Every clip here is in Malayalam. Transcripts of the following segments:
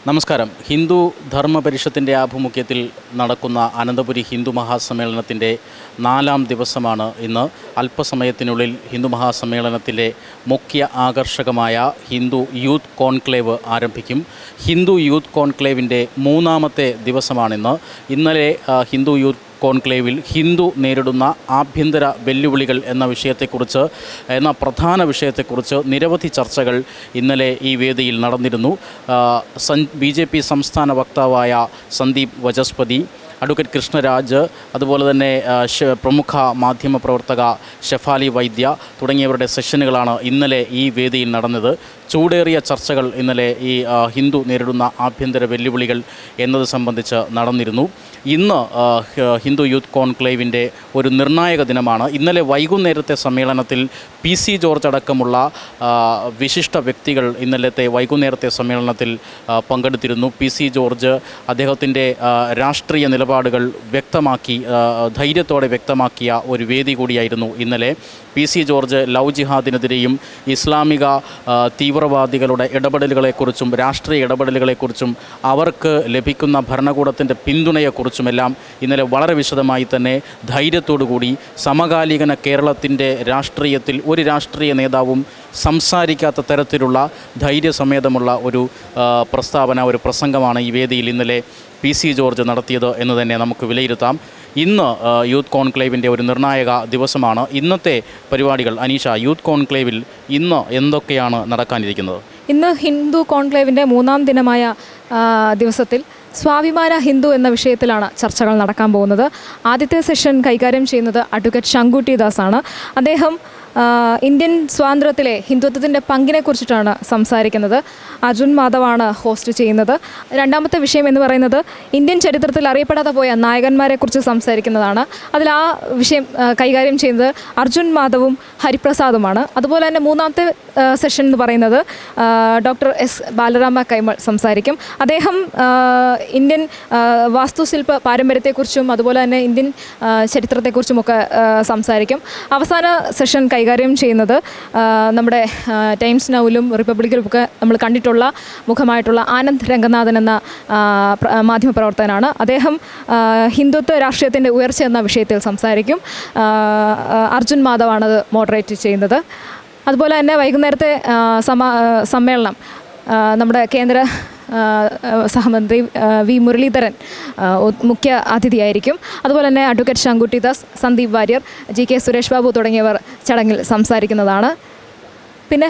നമസ്കാരം ഹിന്ദു ധർമ്മ പരിഷത്തിൻ്റെ ആഭിമുഖ്യത്തിൽ നടക്കുന്ന അനന്തപുരി ഹിന്ദു മഹാസമ്മേളനത്തിൻ്റെ നാലാം ദിവസമാണ് ഇന്ന് അല്പസമയത്തിനുള്ളിൽ ഹിന്ദു മഹാസമ്മേളനത്തിലെ മുഖ്യ ആകർഷകമായ ഹിന്ദു യൂത്ത് കോൺക്ലേവ് ആരംഭിക്കും ഹിന്ദു യൂത്ത് കോൺക്ലേവിൻ്റെ മൂന്നാമത്തെ ദിവസമാണിന്ന് ഇന്നലെ ആ, ഹിന്ദു യൂത്ത് കോൺക്ലേവിൽ ഹിന്ദു നേരിടുന്ന ആഭ്യന്തര വെല്ലുവിളികൾ എന്ന വിഷയത്തെക്കുറിച്ച് എന്ന പ്രധാന വിഷയത്തെക്കുറിച്ച് നിരവധി ചർച്ചകൾ ഇന്നലെ ഈ വേദിയിൽ നടന്നിരുന്നു ആ, സൻ ബി ജെ പി സംസ്ഥാന വക്താവായ സന്ദീപ് വചസ്പതി അഡ്വക്കേറ്റ് കൃഷ്ണരാജ് അതുപോലെ തന്നെ ആ, ഷ- പ്രമുഖ മാധ്യമ പ്രവർത്തക ഷെഫാലി വൈദ്യ തുടങ്ങിയവരുടെ സെഷനുകളാണ് ഇന്നലെ ഈ വേദിയിൽ നടന്നത് ചൂടേറിയ ചർച്ചകൾ ഇന്നലെ ഈ ആ, ഹിന്ദു നേരിടുന്ന ആഭ്യന്തര വെല്ലുവിളികൾ എന്നത് സംബന്ധിച്ച് നടന്നിരുന്നു ഇന്ന് ആ, ഹ- ഹിന്ദു യൂത്ത് കോൺക്ലേവിൻ്റെ ഒരു നിർണായക ദിനമാണ് ഇന്നലെ വൈകുന്നേരത്തെ സമ്മേളനത്തിൽ പി സി ജോർജ് അടക്കമുള്ള ആ, വിശിഷ്ട വ്യക്തികൾ ഇന്നലത്തെ വൈകുന്നേരത്തെ സമ്മേളനത്തിൽ ആ, പങ്കെടുത്തിരുന്നു പി സി ജോർജ് അദ്ദേഹത്തിൻ്റെ ആ, രാഷ്ട്രീയ നിലപാടുകൾ വ്യക്തമാക്കി ആ, ധൈര്യത്തോടെ വ്യക്തമാക്കിയ ഒരു വേദി കൂടിയായിരുന്നു ഇന്നലെ പി സി ജോർജ് ലവ് ജിഹാദിനെതിരെയും ഇസ്ലാമിക ആ, തീവ്രവാദികളുടെ ഇടപെടലുകളെക്കുറിച്ചും രാഷ്ട്രീയ ഇടപെടലുകളെക്കുറിച്ചും അവർക്ക് ലഭിക്കുന്ന ഭരണകൂടത്തിൻ്റെ പിന്തുണയെക്കുറിച്ചുമെല്ലാം ഇന്നലെ വളരെ വിശദമായി തന്നെ ധൈര്യത്തോടു കൂടി സമകാലികന കേരളത്തിൻ്റെ രാഷ്ട്രീയത്തിൽ ഒരു രാഷ്ട്രീയ നേതാവും സംസാരിക്കാത്ത തരത്തിലുള്ള ധൈര്യസമേതമുള്ള ഒരു ആ, പ്രസ്താവന ഒരു പ്രസംഗമാണ് ഈ വേദിയിൽ ഇന്നലെ പി സി ജോർജ് നടത്തിയത് എന്ന് തന്നെ നമുക്ക് വിലയിരുത്താം ഇന്ന് ആ, യൂത്ത് കോൺക്ലേവിൻ്റെ ഒരു നിർണായക ദിവസമാണ് ഇന്നത്തെ പരിപാടികൾ അനീഷ യൂത്ത് കോൺക്ലേവിൽ ഇന്ന് എന്തൊക്കെയാണ് നടക്കാനിരിക്കുന്നത് ഇന്ന് ഹിന്ദു കോൺക്ലേവിൻ്റെ മൂന്നാം ദിനമായ ആ, ദിവസത്തിൽ സ്വാഭിമാന ഹിന്ദു എന്ന വിഷയത്തിലാണ് ചർച്ചകൾ നടക്കാൻ പോകുന്നത് ആദ്യത്തെ സെഷൻ കൈകാര്യം ചെയ്യുന്നത് അഡ്വക്കേറ്റ് ശങ്കുട്ടി ദാസ് ആണ് അദ്ദേഹം ആ, ഇന്ത്യൻ സ്വാതന്ത്ര്യത്തിലെ ഹിന്ദുത്വത്തിൻ്റെ പങ്കിനെ കുറിച്ചിട്ടാണ് സംസാരിക്കുന്നത് അർജുൻ മാധവാണ് ഹോസ്റ്റ് ചെയ്യുന്നത് രണ്ടാമത്തെ വിഷയം എന്ന് പറയുന്നത് ഇന്ത്യൻ ചരിത്രത്തിൽ അറിയപ്പെടാതെ പോയ നായകന്മാരെക്കുറിച്ച് സംസാരിക്കുന്നതാണ് അതിൽ ആ വിഷയം ആ, കൈകാര്യം ചെയ്യുന്നത് അർജുൻ മാധവും ഹരിപ്രസാദുമാണ് അതുപോലെ തന്നെ മൂന്നാമത്തെ ആ, സെഷൻ എന്ന് പറയുന്നത് ആ, ഡോക്ടർ എസ് ബാലരാമ കൈമൾ സംസാരിക്കും അദ്ദേഹം ആ, ഇന്ത്യൻ ആ, വാസ്തുശില്പ പാരമ്പര്യത്തെക്കുറിച്ചും അതുപോലെ തന്നെ ഇന്ത്യൻ ആ, ചരിത്രത്തെക്കുറിച്ചുമൊക്കെ ആ, സംസാരിക്കും അവസാന സെഷൻ കൈകാര്യം ചെയ്യുന്നത് ആ, നമ്മുടെ ആ, ടൈംസ് നൗവിലും റിപ്പബ്ലിക്കിലും ഒക്കെ നമ്മൾ കണ്ടിട്ടുള്ള മുഖമായിട്ടുള്ള ആനന്ദ് രംഗനാഥൻ എന്ന ആ, പ്ര- മാധ്യമപ്രവർത്തകനാണ് അദ്ദേഹം ആ, ഹിന്ദുത്വ രാഷ്ട്രീയത്തിൻ്റെ ഉയർച്ച എന്ന വിഷയത്തിൽ സംസാരിക്കും ആ, ആ, അർജുൻ മാധവാണ് അത് മോഡറേറ്റ് ചെയ്യുന്നത് അതുപോലെ തന്നെ വൈകുന്നേരത്തെ ആ, സമാ സമ്മേളനം ആ, നമ്മുടെ കേന്ദ്ര ആ, ആ, സഹമന്ത്രി ആ, വി മുരളീധരൻ ആ, ഉ- മുഖ്യ അതിഥിയായിരിക്കും അതുപോലെ തന്നെ advocate Sankutty Das Sandeep Warrier G K Suresh Babu തുടങ്ങിയവർ ചടങ്ങിൽ സംസാരിക്കുന്നതാണ് പിന്നെ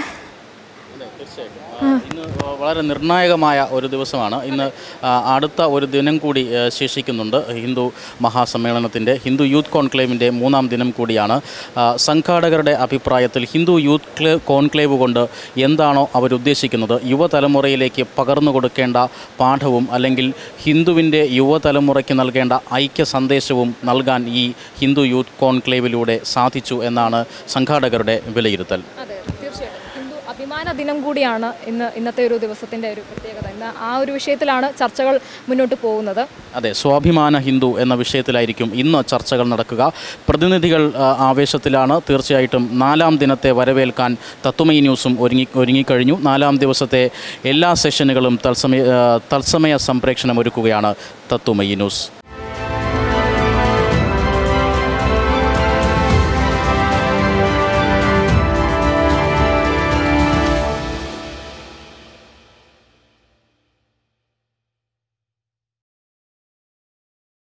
ഇന്ന് വളരെ നിർണായകമായ ഒരു ദിവസമാണ് ഇന്ന് ആ, അടുത്ത ഒരു ദിനം കൂടി ആ, ശേഷിക്കുന്നുണ്ട് ഹിന്ദു മഹാസമ്മേളനത്തിൻ്റെ ഹിന്ദു യൂത്ത് കോൺക്ലേവിൻ്റെ മൂന്നാം ദിനം കൂടിയാണ് ആ, സംഘാടകരുടെ അഭിപ്രായത്തിൽ ഹിന്ദു യൂത്ത് ക്ലേ കോൺക്ലേവ് കൊണ്ട് എന്താണോ അവരുദ്ദേശിക്കുന്നത് യുവതലമുറയിലേക്ക് പകർന്നു കൊടുക്കേണ്ട പാഠവും അല്ലെങ്കിൽ ഹിന്ദുവിൻ്റെ യുവതലമുറയ്ക്ക് നൽകേണ്ട ഐക്യ സന്ദേശവും നൽകാൻ ഈ ഹിന്ദു യൂത്ത് കോൺക്ലേവിലൂടെ സാധിച്ചു എന്നാണ് സംഘാടകരുടെ വിലയിരുത്തൽ അതെ തീർച്ചയായിട്ടും ഹിന്ദു അഭിമാന ദിനം കൂടിയാണ് ഇന്ന് ഇന്നത്തെ ഒരു ദിവസത്തിൻ്റെ ഒരു പ്രത്യേകത ഇന്ന് ആ ഒരു വിഷയത്തിലാണ് ചർച്ചകൾ മുന്നോട്ട് പോകുന്നത് അതെ സ്വാഭിമാന ഹിന്ദു എന്ന വിഷയത്തിലായിരിക്കും ഇന്ന് ചർച്ചകൾ നടക്കുക പ്രതിനിധികൾ ആ, ആവേശത്തിലാണ് തീർച്ചയായിട്ടും നാലാം ദിനത്തെ വരവേൽക്കാൻ തത്വമയി ന്യൂസും ഒരുങ്ങി ഒരുങ്ങിക്കഴിഞ്ഞു നാലാം ദിവസത്തെ എല്ലാ സെഷനുകളും തത്സമയ ആ, തത്സമയ സംപ്രേഷണം ഒരുക്കുകയാണ് തത്വമയി ന്യൂസ്